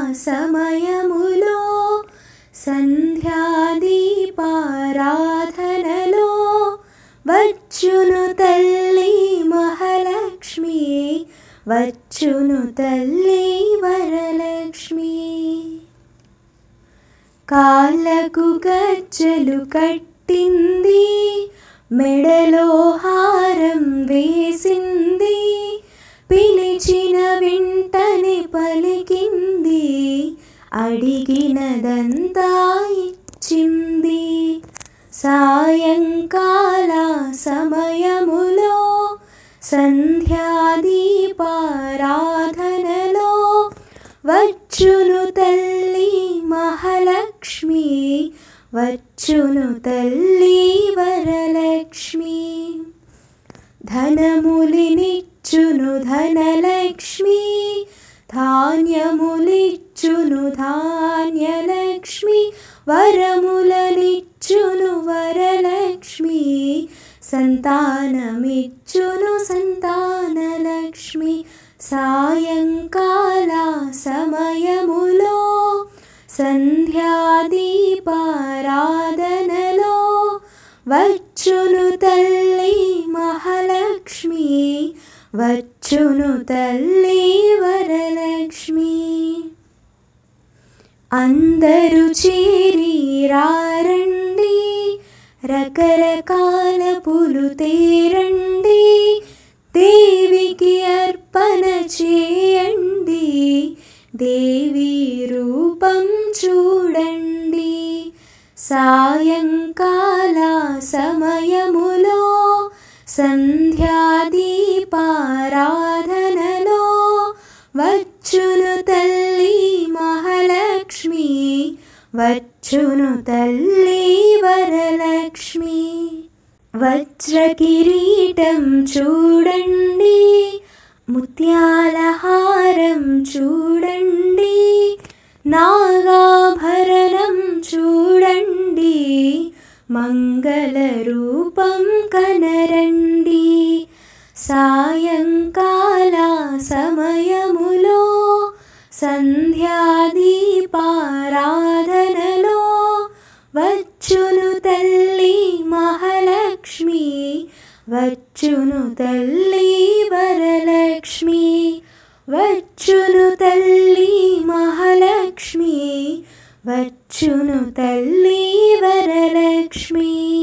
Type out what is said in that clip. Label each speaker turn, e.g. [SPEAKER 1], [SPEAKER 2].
[SPEAKER 1] సమయములో సంధ్యాదీపారాధనలో వచ్చును తల్లి మహాలక్ష్మి వచ్చును తల్లి వరలక్ష్మి కాళ్ళకు గజ్జలు కట్టింది మెడలో హారం వేసింది పిలిచిన వెంటనే పలికింది అడిగినదంతా ఇచ్చింది సాయంకాల సమయములో సంధ్యాదీపారాధనలో వచ్చును తల్లి మహాలక్ష్మి వచ్చును తల్లి వరలక్ష్మి ధనములినిచ్చును ధనలక్ష్మి ధాన్యములిచ్చును ధాన్యలక్ష్మి వరములనిచ్చును వరలక్ష్మి సంతానమిచ్చును సంతానలక్ష్మి సాయంకాల సమయములో సంధ్యాదీపారాధనలో వచ్చును తల్లి మహాలక్ష్మి వచ్చును తల్లి వరలక్ష్మి అందరూ చేరి రారండి రకరకాల పులు తేరండి దేవికి అర్పణ చేయండి దేవి రూపం చూడండి సాయంకాల సమయములో సంధ్యాదీపారాధనలో వచ్చును తల్లి మహాలక్ష్మి వచ్చును తల్లి వరలక్ష్మి వజ్రకిరీటం చూడండి ముత్యాల హారం చూడండి నాగాభరణం చూడండి మంగళ రూపం కనరండి సాయంకాల సమయములో సంధ్యాదీపారాధనలో వచ్చును తల్లి మహాలక్ష్మి వచ్చును తల్లి వరలక్ష్మి వచ్చును తల్లి మహాలక్ష్మి వచ్చును తల్లి వరలక్ష్మి